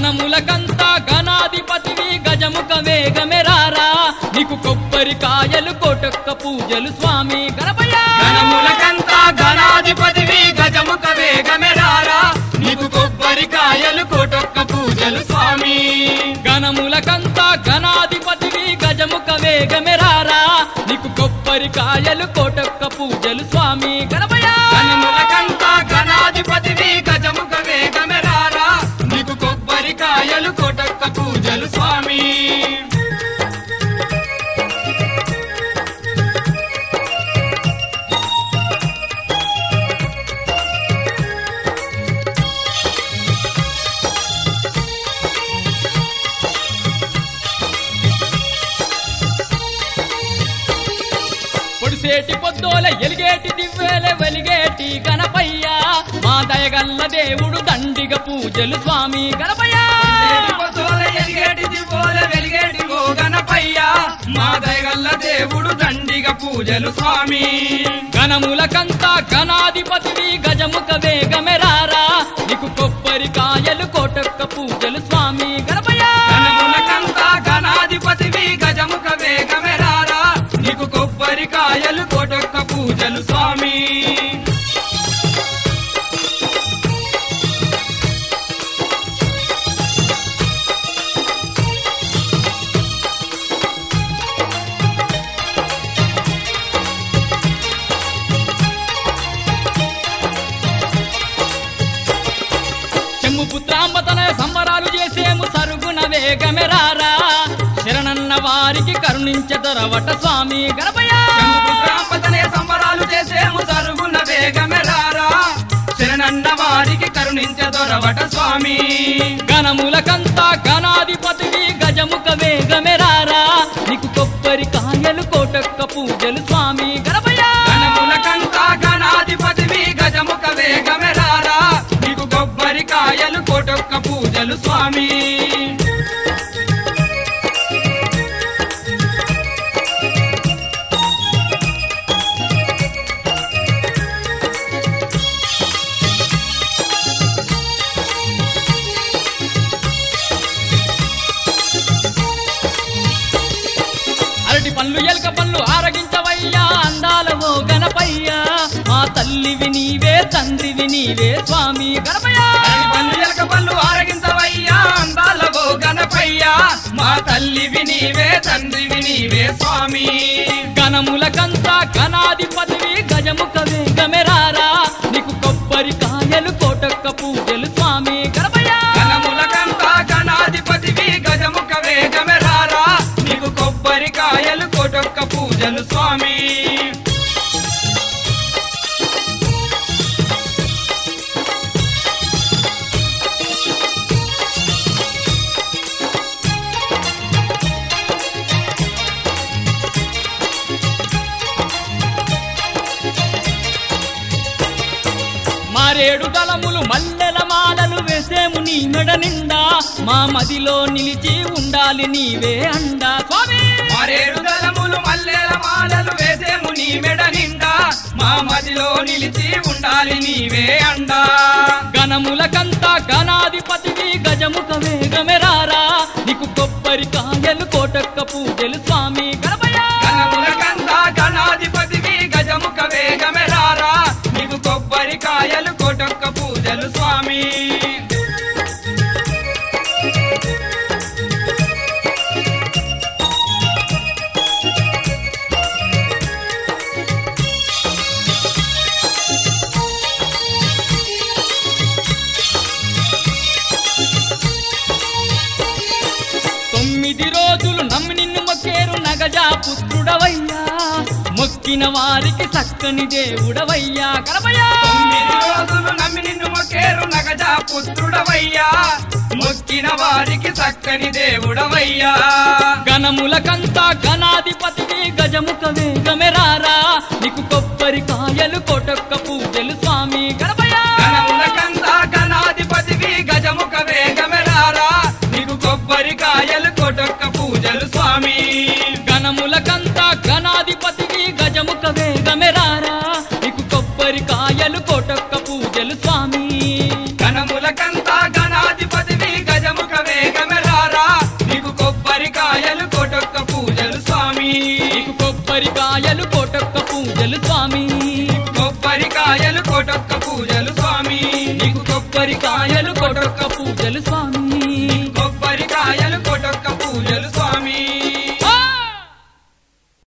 గణములకంతా గణాధిపతివి గజముఖ వేగమెరారా నీకు కొబ్బరికాయలు కోటొక్క పూజలు స్వామి గణపయ్య గణములకంతా గణాధిపతివి గజముఖ వేగమెరారా నీకు కొబ్బరికాయలు కోటొక్క పూజలు స్వామి గణములకంతా గణాధిపతివి గజముఖ వేగమెరారా నీకు కొబ్బరికాయలు కోటొక్క పూజలు స్వామి గణపయ్య గణములకంతా గణాధిపతివి గజముఖ వేగమెరారా నీకు కొబ్బరికాయలు కోటొక్క పూజలు స్వామి పొడిసేటి పొద్దోల ఎలిగేటి దివ్వేల వెలిగేటి గణపయ్య మా దయగల్ల దేవుడు దండిగ పూజలు స్వామి గణపయ్య పొద్దుల ఎలిగేటి దివ్వోల వెలిగేటి ఓ గణపయ్య మా దయగల్ల దేవుడు దండిగ పూజలు స్వామి గణములకంతా గణాధిపతివి గజముఖ వేగమెరారా నీకు కొబ్బరికాయలు కోటొక్క పూజలు స్వామి గణపయ్య గణములకంతా గణాధిపతివి గజముఖ వేగమెరారా నీకు కొబ్బరికాయలు కోటొక్క పూజలు స్వామి చెమ్ము పుత్రాంబతన సంబరాలు చేసేము సరుగున వేగమెరారా శరణన్న వారికి కరుణించదొరవట స్వామి గణపయ్య చెంబుపుత్రాంపతనే సంబరాలు చేసేము సరుగున వేగమెరారా శరణన్న వారికి కరుణించదొరవట స్వామి గణములకంతా గణాధిపతివి గజముఖ వేగమెరారా నీకు కొబ్బరికాయలు కోటొక్క పూజలు స్వామి గణపయ్య గణములకంతా గణాధిపతివి గజముఖ వేగమెరారా నీకు కొబ్బరికాయలు కోటొక్క పూజలు స్వామి అరటి పళ్ళు ఎలక పళ్ళు ఆరగించవయ్యా అందాలవో గణపయ్య మా తల్లివి నీవే తండ్రివి నీవే స్వామి గణపయ్య అరటి పళ్ళు ఎలక పళ్ళు ఆరగించవయ్యా అందాలవో గణపయ్య మా తల్లివి నీవే తండ్రివి నీవే స్వామి గణములకంతా గణాధిపతివి గజముఖ వేగమెరారా నీకు కొబ్బరికాయలు కోటొక్క పూజలు స్వామి గణపయ్య గణములకంతా గణాధిపతివి గజముఖ వేగమెరారా నీకు కొబ్బరికాయలు కోటొక్క పూజలు స్వామి మారేడు దళములు మల్లెల మాలలు వేసేము నీ మెడ నిండా మా మదిలో నిలిచి ఉండాలి నీవే అండా స్వామి మరేడు దళములు మల్లెల మాలలు వేసేము నీ మెడ నిండా మా మదిలో నిలిచి ఉండాలి నీవే అండా గణములకంతా గణాధిపతివి గజముఖ వేగమెరారా నీకు కొబ్బరికాయలు కోటొక్క పూజలు స్వామి గణపయ్య గణములకంతా గణాధిపతివి గజముఖ వేగమెరారా నీకు కొబ్బరికాయలు కోటొక్క పూజలు స్వామి తొమ్మిది రోజులు నమ్మి నిన్ను మొక్కేరు నగజా పుత్రుడవయ్యా మొక్కిన వారికి చక్కని దేవుడవయ్యా గణపయ్య తొమ్మిది రోజులు నమ్మి నిన్ను మొక్కేరు నగజా పుత్రుడవయ్యా మొక్కిన వారికి చక్కని దేవుడవయ్యా గణములకంతా గణాధిపతివి గజముఖ వేగమెరారా నీకు కొబ్బరికాయలు కోటొక్క పూజలు స్వామి గణపయ్య గణములకంతా గణాధిపతివి గజముఖ వేగమెరారా నీకు కొబ్బరికాయలు కొటొక్క పూజలు స్వామి గణములకంతా గణాధిపతివి గజముఖ వేగమెరారా నీకు కొబ్బరికాయలు కోటొక్క పూజలు స్వామి గణములకంతా గణాధిపతివి గజముఖ కొబ్బరికాయలు కోటొక్క పూజలు స్వామి కొబ్బరికాయలు కొటొక్క పూజలు స్వామి నీకు కొబ్బరికాయలు కోటొక్క పూజలు స్వామి